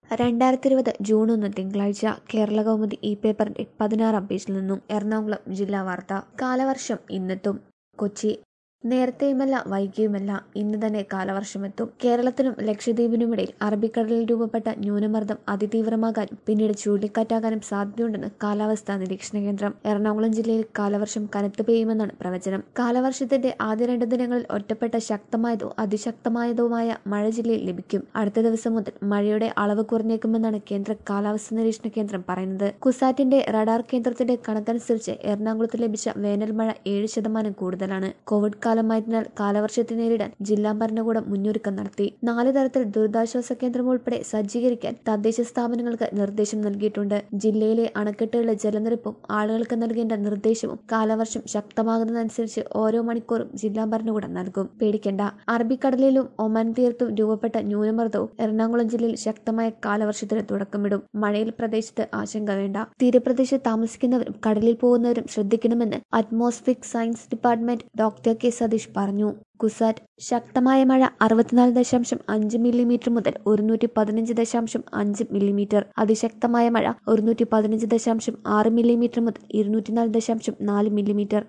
രണ്ടായിരത്തി ഇരുപത് ജൂൺ ഒന്ന് തിങ്കളാഴ്ച കേരള കൗമുദി ഈ പേപ്പറിന്റെ പതിനാറാം പേജിൽ നിന്നും എറണാകുളം ജില്ലാ വാർത്ത കാലവർഷം ഇന്നെത്തും കൊച്ചി നേരത്തെയുമല്ല വൈകിയുമല്ല ഇന്ന് തന്നെ കാലവർഷമെത്തും കേരളത്തിനും ലക്ഷദ്വീപിനുമിടയിൽ അറബിക്കടലിൽ രൂപപ്പെട്ട ന്യൂനമർദ്ദം അതിതീവ്രമാകാനും പിന്നീട് ചുഴലിക്കാറ്റാകാനും സാധ്യതയുണ്ടെന്ന് കാലാവസ്ഥാ നിരീക്ഷണ കേന്ദ്രം എറണാകുളം ജില്ലയിൽ കാലവർഷം കനത്തു പെയ്യുമെന്നാണ് പ്രവചനം കാലവർഷത്തിന്റെ ആദ്യ രണ്ട് ദിനങ്ങളിൽ ഒറ്റപ്പെട്ട ശക്തമായതോ അതിശക്തമായതോമായ മഴ ജില്ലയിൽ ലഭിക്കും അടുത്ത ദിവസം മുതൽ മഴയുടെ അളവ് കുറഞ്ഞേക്കുമെന്നാണ് കേന്ദ്ര കാലാവസ്ഥാ നിരീക്ഷണ കേന്ദ്രം പറയുന്നത് കുസാറ്റിന്റെ റഡാർ കേന്ദ്രത്തിന്റെ കണക്കനുസരിച്ച് എറണാകുളത്ത് ലഭിച്ച വേനൽ മഴ ഏഴ് ശതമാനം കൂടുതലാണ് കോവിഡ് കാലമായതിനാൽ കാലവർഷത്തെ നേരിടാൻ ജില്ലാ ഭരണകൂടം മുന്നൊരുക്കം നടത്തി നാല് തരത്തിൽ ദുരിതാശ്വാസ കേന്ദ്രം ഉൾപ്പെടെ സജ്ജീകരിക്കാൻ തദ്ദേശ സ്ഥാപനങ്ങൾക്ക് നിർദ്ദേശം നൽകിയിട്ടുണ്ട് ജില്ലയിലെ അണക്കെട്ടുകളിലെ ജലനിരപ്പും ആളുകൾക്ക് നൽകേണ്ട നിർദ്ദേശവും കാലവർഷം ശക്തമാകുന്നതനുസരിച്ച് ഓരോ മണിക്കൂറും ജില്ലാ ഭരണകൂടം നൽകും പേടിക്കേണ്ട അറബിക്കടലിലും ഒമാൻ തീരത്തും രൂപപ്പെട്ട ന്യൂനമർദ്ദവും എറണാകുളം ജില്ലയിൽ ശക്തമായ കാലവർഷത്തിന് തുടക്കമിടും മഴയിൽ പ്രദേശത്ത് ആശങ്ക വേണ്ട തീരപ്രദേശത്ത് താമസിക്കുന്നവരും കടലിൽ പോകുന്നവരും ശ്രദ്ധിക്കണമെന്ന് atmospheric science department doctor K Satheesh പറഞ്ഞു കുസാറ്റ് ശക്തമായ മഴ അറുപത്തിനാല് ദശാംശം അഞ്ച് മില്ലിമീറ്റർ മുതൽ ഒരുന്നൂറ്റി പതിനഞ്ച് ദശാംശം അഞ്ച് മില്ലിമീറ്റർ അതിശക്തമായ മഴ ഒരുന്നൂറ്റി പതിനഞ്ച് ദശാംശം ആറ് മില്ലിമീറ്റർ മുതൽ ഇരുന്നൂറ്റിനാല് ദശാംശം നാല് മില്ലിമീറ്റർ